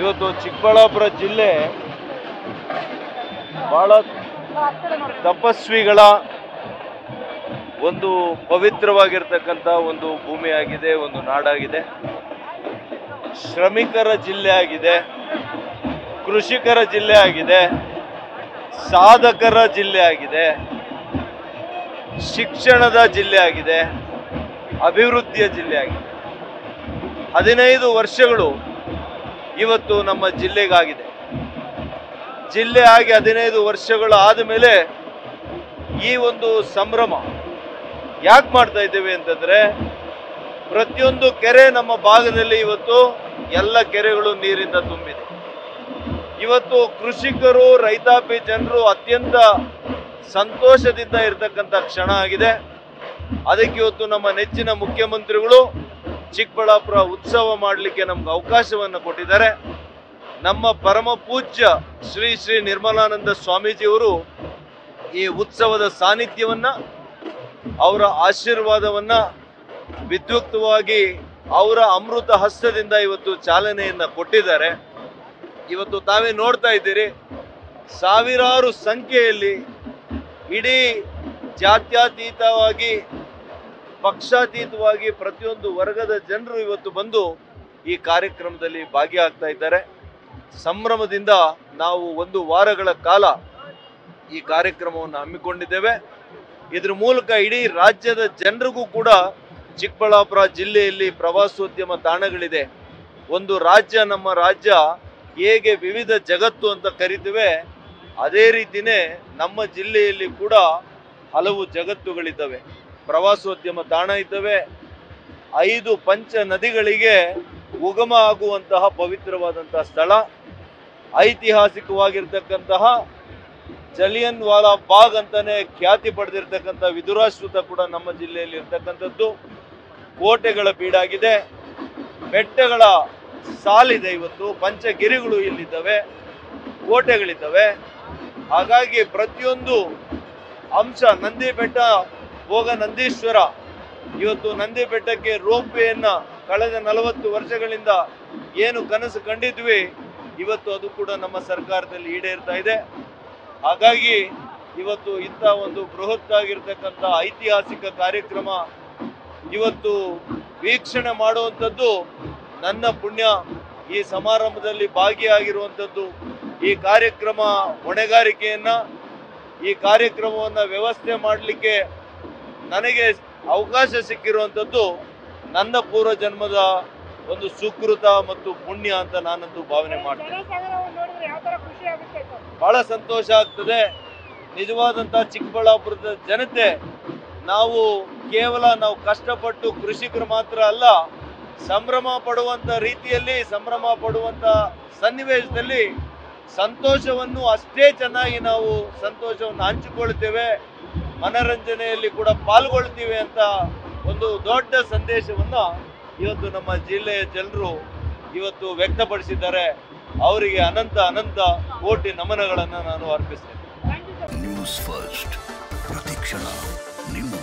ಇವತ್ತು ಚಿಕ್ಕಬಳ್ಳಾಪುರ ಜಿಲ್ಲೆ ಬಹಳ ತಪಸ್ವಿಗಳ ಒಂದು ಪವಿತ್ರವಾಗಿರ್ತಕ್ಕಂಥ ಒಂದು ಭೂಮಿಯಾಗಿದೆ ಒಂದು ನಾಡಾಗಿದೆ ಶ್ರಮಿಕರ ಜಿಲ್ಲೆ ಆಗಿದೆ ಕೃಷಿಕರ ಜಿಲ್ಲೆ ಆಗಿದೆ ಸಾಧಕರ ಜಿಲ್ಲೆ ಆಗಿದೆ ಶಿಕ್ಷಣದ ಜಿಲ್ಲೆ ಆಗಿದೆ ಅಭಿವೃದ್ಧಿಯ ಜಿಲ್ಲೆ ಆಗಿದೆ ಹದಿನೈದು ವರ್ಷಗಳು ಇವತ್ತು ನಮ್ಮ ಜಿಲ್ಲೆಗಾಗಿದೆ ಜಿಲ್ಲೆ ಆಗಿ ಹದಿನೈದು ವರ್ಷಗಳು ಆದ ಮೇಲೆ ಈ ಒಂದು ಸಂಭ್ರಮ ಯಾಕೆ ಮಾಡ್ತಾ ಇದ್ದೇವೆ ಅಂತಂದ್ರೆ ಪ್ರತಿಯೊಂದು ಕೆರೆ ನಮ್ಮ ಭಾಗದಲ್ಲಿ ಇವತ್ತು ಎಲ್ಲ ಕೆರೆಗಳು ನೀರಿಂದ ತುಂಬಿದೆ ಇವತ್ತು ಕೃಷಿಕರು ರೈತಾಪಿ ಜನರು ಅತ್ಯಂತ ಸಂತೋಷದಿಂದ ಇರತಕ್ಕಂಥ ಕ್ಷಣ ಆಗಿದೆ ಅದಕ್ಕೆ ಇವತ್ತು ನಮ್ಮ ನೆಚ್ಚಿನ ಮುಖ್ಯಮಂತ್ರಿಗಳು ಚಿಕ್ಕಬಳ್ಳಾಪುರ ಉತ್ಸವ ಮಾಡಲಿಕ್ಕೆ ನಮ್ಗೆ ಅವಕಾಶವನ್ನು ಕೊಟ್ಟಿದ್ದಾರೆ ನಮ್ಮ ಪರಮ ಪೂಜ್ಯ ಶ್ರೀ ಶ್ರೀ ನಿರ್ಮಲಾನಂದ ಸ್ವಾಮೀಜಿಯವರು ಈ ಉತ್ಸವದ ಸಾನ್ನಿಧ್ಯವನ್ನ ಅವರ ಆಶೀರ್ವಾದವನ್ನ ವಿದ್ಯುಕ್ತವಾಗಿ ಅವರ ಅಮೃತ ಹಸ್ತದಿಂದ ಇವತ್ತು ಚಾಲನೆಯನ್ನ ಕೊಟ್ಟಿದ್ದಾರೆ ಇವತ್ತು ತಾವೇ ನೋಡ್ತಾ ಇದ್ದೀರಿ ಸಾವಿರಾರು ಸಂಖ್ಯೆಯಲ್ಲಿ ಇಡೀ ಜಾತ್ಯತೀತವಾಗಿ ಪಕ್ಷಾತೀತವಾಗಿ ಪ್ರತಿಯೊಂದು ವರ್ಗದ ಜನರು ಇವತ್ತು ಬಂದು ಈ ಕಾರ್ಯಕ್ರಮದಲ್ಲಿ ಭಾಗಿಯಾಗ್ತಾ ಇದ್ದಾರೆ ಸಂಭ್ರಮದಿಂದ ನಾವು ಒಂದು ವಾರಗಳ ಕಾಲ ಈ ಕಾರ್ಯಕ್ರಮವನ್ನು ಹಮ್ಮಿಕೊಂಡಿದ್ದೇವೆ ಇದ್ರ ಮೂಲಕ ಇಡೀ ರಾಜ್ಯದ ಜನರಿಗೂ ಕೂಡ ಚಿಕ್ಕಬಳ್ಳಾಪುರ ಜಿಲ್ಲೆಯಲ್ಲಿ ಪ್ರವಾಸೋದ್ಯಮ ತಾಣಗಳಿದೆ ಒಂದು ರಾಜ್ಯ ನಮ್ಮ ರಾಜ್ಯ ಹೇಗೆ ವಿವಿಧ ಜಗತ್ತು ಅಂತ ಕರಿತೇವೆ ಅದೇ ರೀತಿನೇ ನಮ್ಮ ಜಿಲ್ಲೆಯಲ್ಲಿ ಕೂಡ ಹಲವು ಜಗತ್ತುಗಳಿದ್ದಾವೆ ಪ್ರವಾಸೋದ್ಯಮ ತಾಣ ಇದ್ದಾವೆ ಐದು ಪಂಚ ನದಿಗಳಿಗೆ ಉಗಮ ಆಗುವಂತಹ ಪವಿತ್ರವಾದಂತಹ ಸ್ಥಳ ಐತಿಹಾಸಿಕವಾಗಿರ್ತಕ್ಕಂತಹ ಜಲಿಯನ್ ವಾಲಾ ಬಾಗ್ ಅಂತಾನೆ ಖ್ಯಾತಿ ಪಡೆದಿರ್ತಕ್ಕಂಥ ವಿದುರಾಶ್ರುತ ಕೂಡ ನಮ್ಮ ಜಿಲ್ಲೆಯಲ್ಲಿ ಇರ್ತಕ್ಕಂಥದ್ದು ಕೋಟೆಗಳ ಬೀಡಾಗಿದೆ ಬೆಟ್ಟಗಳ ಸಾಲಿದೆ ಇವತ್ತು ಪಂಚಗಿರಿಗಳು ಇಲ್ಲಿದ್ದಾವೆ ಕೋಟೆಗಳಿದ್ದಾವೆ ಹಾಗಾಗಿ ಪ್ರತಿಯೊಂದು ಅಂಶ ನಂದಿ ಬೆಟ್ಟ ಹೋಗ ನಂದೀಶ್ವರ ಇವತ್ತು ನಂದಿ ಬೆಟ್ಟಕ್ಕೆ ರೋಪ್ ವೇಯನ್ನ ಕಳೆದ ನಲವತ್ತು ವರ್ಷಗಳಿಂದ ಏನು ಕನಸು ಕಂಡಿದ್ವಿ ಇವತ್ತು ಅದು ಕೂಡ ನಮ್ಮ ಸರ್ಕಾರದಲ್ಲಿ ಈಡೇರ್ತಾ ಇದೆ ಹಾಗಾಗಿ ಇವತ್ತು ಇಂಥ ಒಂದು ಬೃಹತ್ ಆಗಿರ್ತಕ್ಕಂಥ ಐತಿಹಾಸಿಕ ಕಾರ್ಯಕ್ರಮ ಇವತ್ತು ವೀಕ್ಷಣೆ ಮಾಡುವಂಥದ್ದು ನನ್ನ ಪುಣ್ಯ ಈ ಸಮಾರಂಭದಲ್ಲಿ ಭಾಗಿಯಾಗಿರುವಂಥದ್ದು ಈ ಕಾರ್ಯಕ್ರಮ ಹೊಣೆಗಾರಿಕೆಯನ್ನ ಈ ಕಾರ್ಯಕ್ರಮವನ್ನು ವ್ಯವಸ್ಥೆ ಮಾಡಲಿಕ್ಕೆ ನನಗೆ ಅವಕಾಶ ಸಿಕ್ಕಿರುವಂಥದ್ದು ನನ್ನ ಪೂರ್ವ ಜನ್ಮದ ಒಂದು ಸುಕೃತ ಮತ್ತು ಪುಣ್ಯ ಅಂತ ನಾನಂತೂ ಭಾವನೆ ಮಾಡ್ತೇನೆ ಜನಸಾಗರವನ್ನು ನೋಡಿದ್ರೆ ಯಾವ ತರ ಖುಷಿ ಆಗುತ್ತೆ ಸರ್ ಬಹಳ ಸಂತೋಷ ಆಗ್ತದೆ ನಿಜವಾದಂಥ ಚಿಕ್ಕಬಳ್ಳಾಪುರದ ಜನತೆ ನಾವು ಕೇವಲ ನಾವು ಕಷ್ಟಪಟ್ಟು ಕೃಷಿಕರು ಮಾತ್ರ ಅಲ್ಲ ಸಂಭ್ರಮ ಪಡುವಂತ ರೀತಿಯಲ್ಲಿ ಸಂಭ್ರಮ ಪಡುವಂತ ಸನ್ನಿವೇಶದಲ್ಲಿ ಸಂತೋಷವನ್ನು ಅಷ್ಟೇ ಚೆನ್ನಾಗಿ ನಾವು ಸಂತೋಷವನ್ನು ಹಂಚಿಕೊಳ್ತೇವೆ ಮನರಂಜನೆಯಲ್ಲಿ ಕೂಡ ಪಾಲ್ಗೊಳ್ತೀವಿ ಅಂತ ಒಂದು ದೊಡ್ಡ ಸಂದೇಶವನ್ನ ಇವತ್ತು ನಮ್ಮ ಜಿಲ್ಲೆಯ ಜನರು ಇವತ್ತು ವ್ಯಕ್ತಪಡಿಸಿದ್ದಾರೆ ಅವರಿಗೆ ಅನಂತ ಅನಂತ ಕೋಟಿ ನಮನಗಳನ್ನು ನಾನು ಅರ್ಪಿಸ್ತೇನೆ thank you sir News First ಪ್ರತಿಕ್ಷಣ ನಿಮ್ಮ